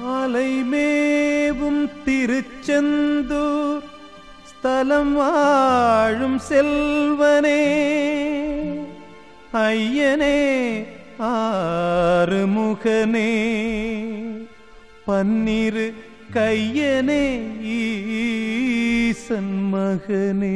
அலைமேவும் திருச்செந்தூர் ஸ்தலம் வாழும் செல்வனே ஐயனே ஆறுமுகனே பன்னிரு கையனே ஈசன் மகனே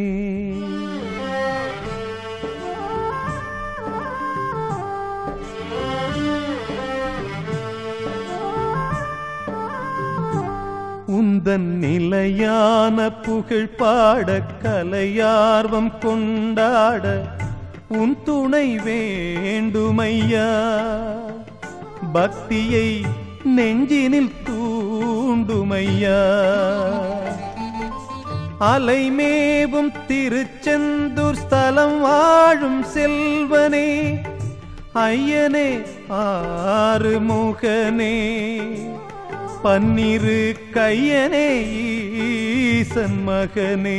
உந்தன் நிலையான புகழ் பாட கலையார்வம் கொண்டாட உன் துணை வேண்டுமையா பக்தியை நெஞ்சினில் தூண்டுமையா அலைமேவும் திருச்செந்தூர் ஸ்தலம் வாழும் செல்வனே ஐயனே ஆறுமுகனே பன்னிரு கையனே ஈசன் மகனே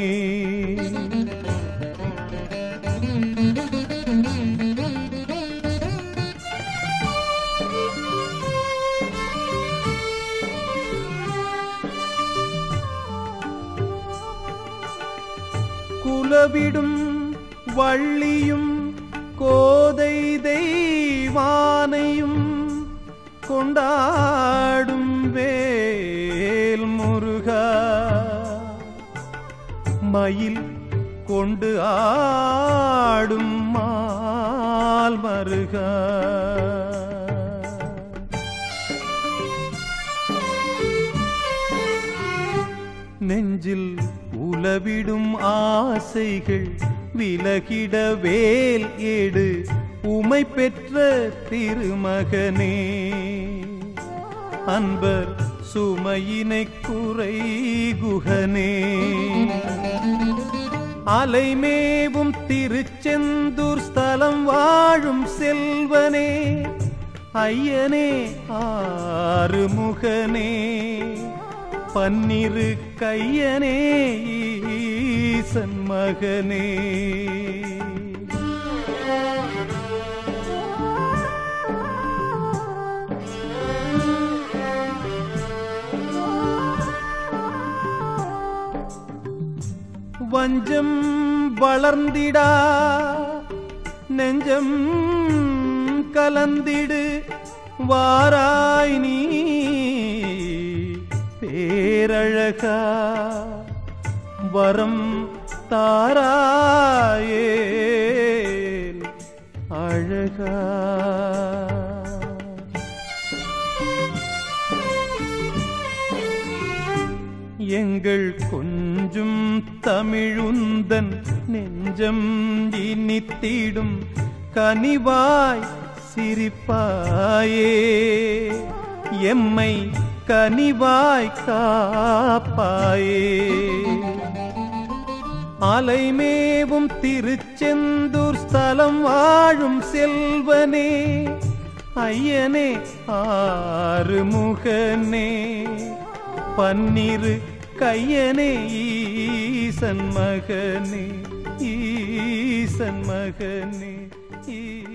குலவிடும் வள்ளியும் கோதை தெய்வானையும் கொண்டாடும் வேல் முருகா மயில் கொண்டு ஆடும் மால் மருகா நெஞ்சில் உலவிடும் ஆசைகள் விலகிட வேல் ஏடு உமை பெற்ற திருமகனே அன்பர் சுமையினை குறை குகனே அலைமேவும் திருச்செந்தூர் ஸ்தலம் வாழும் செல்வனே ஐயனே ஆறுமுகனே பன்னிரு கையனே ஈசன் மகனே வஞ்சம் வளர்ந்திடா நெஞ்சம் கலந்திடு வாராய் நீ பேரழகா வரம் தாராயே அழகா எங்கள் கொஞ்சும் தமிழுந்தன் நெஞ்சம் இனித்திடும் கனிவாய் சிரிப்பாயே எம்மை கனிவாய் காப்பாயே அலைமேவும் திருச்செந்தூர் ஸ்தலம் வாழும் செல்வனே ஐயனே ஆறுமுகனே பன்னிரு கையனே ஈசன் மகனே ஈசன் மகனே ஈ